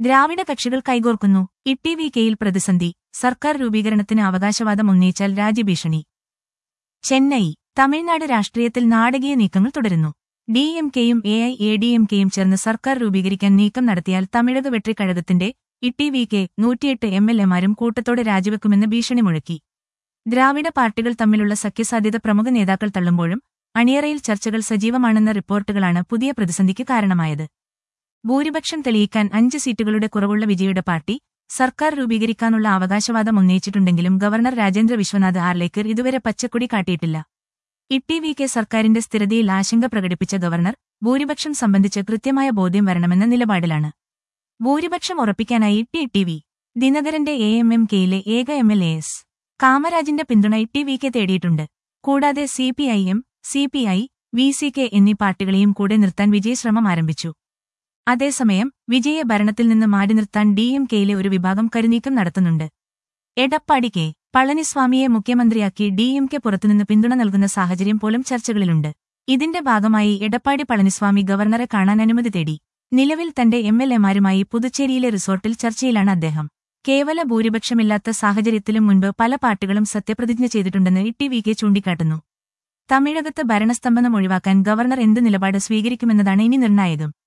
ദ്രാവിഡ കക്ഷികൾ കൈകോർക്കുന്നു ഇട്ടി വി കെയിൽ പ്രതിസന്ധി സർക്കാർ രൂപീകരണത്തിന് അവകാശവാദം ഉന്നയിച്ചാൽ രാജ്യഭീഷണി ചെന്നൈ തമിഴ്നാട് രാഷ്ട്രീയത്തിൽ നാടകീയ നീക്കങ്ങൾ തുടരുന്നു ഡി എം കെയും A I A D M കെയും ചേർന്ന് സർക്കാർ രൂപീകരിക്കാൻ നീക്കം നടത്തിയാൽ തമിഴക വെട്രിക്കഴകത്തിന്റെ ഇട്ടി വി കെ നൂറ്റിയെട്ട് എം എൽ എമാരും കൂട്ടത്തോടെ രാജിവെക്കുമെന്ന് ഭീഷണി മുഴക്കി ദ്രാവിഡ പാർട്ടികൾ തമ്മിലുള്ള സഖ്യസാധ്യത പ്രമുഖ നേതാക്കൾ തള്ളുമ്പോഴും അണിയറയിൽ ചർച്ചകൾ സജീവമാണെന്ന റിപ്പോർട്ടുകളാണ് പുതിയ പ്രതിസന്ധിക്ക് കാരണമായത് ഭൂരിപക്ഷം തെളിയിക്കാൻ അഞ്ച് സീറ്റുകളുടെ കുറവുള്ള വിജയുടെ പാർട്ടി സർക്കാർ രൂപീകരിക്കാനുള്ള അവകാശവാദം ഉന്നയിച്ചിട്ടുണ്ടെങ്കിലും ഗവർണർ രാജേന്ദ്ര വിശ്വനാഥ് ആർലേക്കർ ഇതുവരെ പച്ചക്കൊടി കാട്ടിയിട്ടില്ല ഇട്ടി വി കെ സർക്കാരിന്റെ സ്ഥിരതയിൽ ആശങ്ക പ്രകടിപ്പിച്ച ഗവർണർ ഭൂരിപക്ഷം സംബന്ധിച്ച് കൃത്യമായ ബോധ്യം വരണമെന്ന നിലപാടിലാണ് ഭൂരിപക്ഷം ഉറപ്പിക്കാനായി ടി ടി വി ദിനകരന്റെ എ എം എം കെയിലെ ഏക എം എൽ എ എസ് കാമരാജിന്റെ പിന്തുണ ടി വി കെ തേടിയിട്ടുണ്ട് കൂടാതെ C P I M C P I V C K എന്നീ പാർട്ടികളെയും കൂടെ നിർത്താൻ വിജയ് ശ്രമം ആരംഭിച്ചു അതേസമയം വിജയെ ഭരണത്തിൽ നിന്ന് മാറ്റി നിർത്താൻ ഡി എം കെയിലെ ഒരു വിഭാഗം കരുനീക്കം നടത്തുന്നുണ്ട് എടപ്പാടി കെ പളനിസ്വാമിയെ മുഖ്യമന്ത്രിയാക്കി ഡി എം കെ പുറത്തുനിന്ന് പിന്തുണ നൽകുന്ന സാഹചര്യം പോലും ചർച്ചകളിലുണ്ട് ഇതിന്റെ ഭാഗമായി എടപ്പാടി പളനിസ്വാമി ഗവർണറെ കാണാൻ അനുമതി തേടി നിലവിൽ തന്റെ എം എൽ എമാരുമായി പുതുച്ചേരിയിലെ റിസോർട്ടിൽ ചർച്ചയിലാണ് അദ്ദേഹം കേവല ഭൂരിപക്ഷമില്ലാത്ത സാഹചര്യത്തിലും മുൻപ് പല പാർട്ടികളും സത്യപ്രതിജ്ഞ ചെയ്തിട്ടുണ്ടെന്ന് ഇ ടി വി കെ ചൂണ്ടിക്കാട്ടുന്നു തമിഴകത്ത് ഭരണസ്തംഭനം ഒഴിവാക്കാൻ ഗവർണർ എന്ത് നിലപാട് സ്വീകരിക്കുമെന്നതാണ് ഇനി നിർണായകം